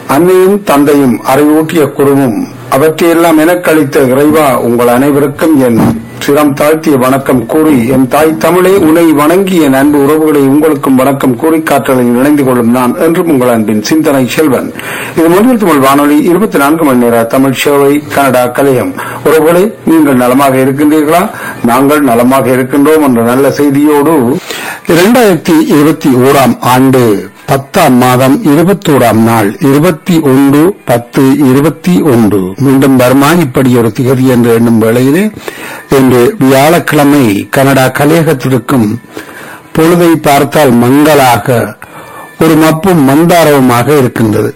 அன்னையும் தந்தையும் அறிவூட்டிய குருவும் அவற்றையெல்லாம் எனக்களித்த இறைவா உங்கள் அனைவருக்கும் என் சிரம் தாழ்த்திய வணக்கம் கூறி என் தாய் தமிழே உனை வணங்கி என் அன்பு உறவுகளை உங்களுக்கும் வணக்கம் கூறி காற்றலில் இணைந்து கொள்ளும் நான் என்றும் உங்கள் அன்பின் சிந்தனை செல்வன் இது மொழியில் தமிழ் வானொலி இருபத்தி நான்கு மணி நேர தமிழ் சேவை கனடா கலையம் உறவுகளை நீங்கள் நலமாக இருக்கின்றீர்களா நாங்கள் நலமாக இருக்கின்றோம் என்ற நல்ல செய்தியோடு இரண்டாயிரத்தி இருபத்தி ஓராம் ஆண்டு பத்தாம் மாதம் இருபத்தோராம் நாள் இருபத்தி ஒன்று பத்து இருபத்தி ஒன்று மீண்டும் வருமா இப்படி ஒரு திகதி என்று எண்ணும் வேளையிலே இன்று வியாழக்கிழமை கனடா கலையகத்திற்கும் பொழுதை பார்த்தால் மங்களாக ஒரு மப்பும் மந்தாரவுமாக இருக்கின்றது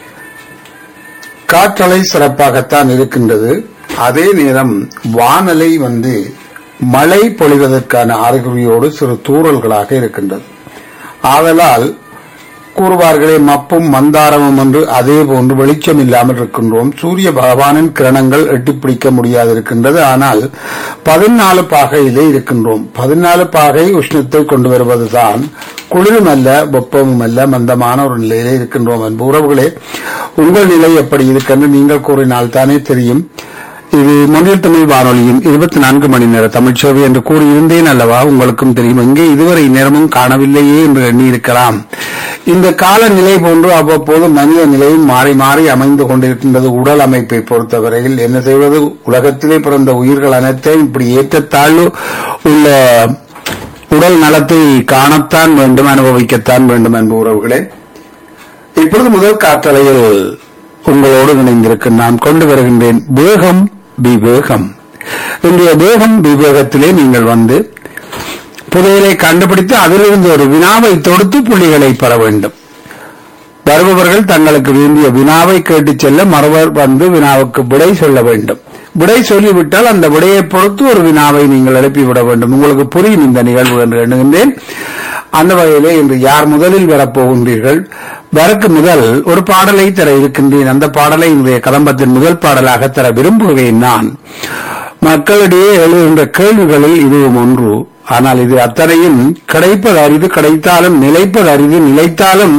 காற்றலை சிறப்பாகத்தான் இருக்கின்றது அதே நேரம் வானலை வந்து மழை பொழிவதற்கான அறிகுறியோடு சிறு தூறல்களாக இருக்கின்றது ஆதலால் கூறுவார்களே மப்பும் மந்தாரமும் என்று அதே போன்று வெளிச்சம் இல்லாமல் இருக்கின்றோம் சூரிய பகவானின் கிரணங்கள் எட்டிப்பிடிக்க முடியாது இருக்கின்றது ஆனால் பதினாலு பாகையிலே இருக்கின்றோம் பதினாலு பாகை உஷ்ணத்தை கொண்டு வருவதுதான் குளிரும் அல்ல வெப்பமும் அல்ல மந்தமான ஒரு நிலையிலே இருக்கின்றோம் என்பது உறவுகளே உங்கள் நிலை எப்படி இருக்கென்று நீங்கள் கூறினால் தானே தெரியும் இது மொழியில் தமிழ் வானொலியின் இருபத்தி நான்கு மணி நேர தமிழ் சேவை என்று கூறியிருந்தேன் அல்லவா உங்களுக்கும் தெரியும் எங்கே இதுவரை நேரமும் காணவில்லையே என்று எண்ணியிருக்கலாம் இந்த கால நிலை போன்று அவ்வப்போது மனித நிலையும் மாறி மாறி அமைந்து கொண்டிருக்கின்றது உடல் அமைப்பை பொறுத்தவரையில் என்ன செய்வது உலகத்திலே பிறந்த உயிர்கள் அனைத்தையும் இப்படி ஏற்றத்தாழ்வு உள்ள உடல் நலத்தை காணத்தான் வேண்டும் அனுபவிக்கத்தான் வேண்டும் என்ப உறவுகளே இப்பொழுது முதல் காற்றலையில் உங்களோடு இணைந்திருக்கும் நான் கொண்டு வருகின்றேன் வேகம் விவேகம் இன்றைய வேகம் விவேகத்திலே நீங்கள் வந்து புதையலை கண்டுபிடித்து அதிலிருந்து ஒரு வினாவை தொடுத்து புள்ளிகளை பெற வேண்டும் வருபவர்கள் தங்களுக்கு விரும்பிய வினாவை கேட்டுச் செல்ல மறுவர் வந்து வினாவுக்கு விடை சொல்ல வேண்டும் விடை சொல்லிவிட்டால் அந்த விடையை பொறுத்து ஒரு வினாவை நீங்கள் எழுப்பிவிட வேண்டும் உங்களுக்கு புரியும் இந்த நிகழ்வு என்று எண்ணுகின்றேன் அந்த வகையிலே இன்று யார் முதலில் வரப்போகின்றீர்கள் வரக்கு முதல் ஒரு பாடலை தர இருக்கின்றேன் அந்த பாடலை இன்றைய கதம்பத்தின் முதல் பாடலாக தர விரும்புகிறேன் நான் மக்களிடையே எழுகின்ற கேள்விகளில் இதுவும் ஒன்று ஆனால் இது அத்தனையும் கிடைப்பது அரிது கிடைத்தாலும் நிலைப்பது அரிது நிலைத்தாலும்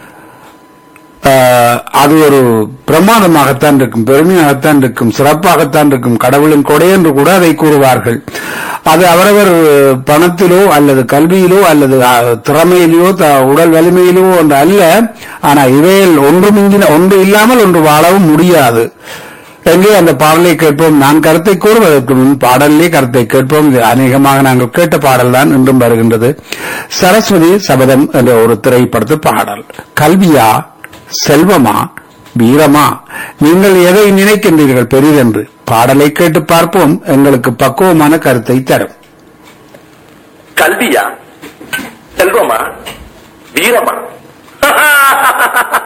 அது ஒரு பிரமாதமாகத்தான் இருக்கும் பெருமையாகத்தான் இருக்கும் சிறப்பாகத்தான் இருக்கும் கடவுளின் கொடை என்று கூட அதை கூறுவார்கள் அது அவரவர் பணத்திலோ அல்லது கல்வியிலோ அல்லது திறமையிலோ உடல் வலிமையிலோ ஒன்று அல்ல ஆனால் இவையில் ஒன்று மிஞ்சின ஒன்று இல்லாமல் ஒன்று வாழவும் முடியாது எங்கே அந்த பாடலை கேட்போம் நான் கருத்தை கூறுவதற்கு முன் பாடலே கருத்தை கேட்போம் இது அநேகமாக நாங்கள் கேட்ட பாடல் தான் இன்றும் வருகின்றது சரஸ்வதி சபதம் என்ற ஒரு திரைப்படத்து பாடல் கல்வியா செல்வமா வீரமா நீங்கள் எதை நினைக்கின்றீர்கள் பெரிதென்று பாடலை கேட்டு பார்ப்போம் எங்களுக்கு பக்குவமான கருத்தை தரும் கல்வியா செல்வமா வீரமா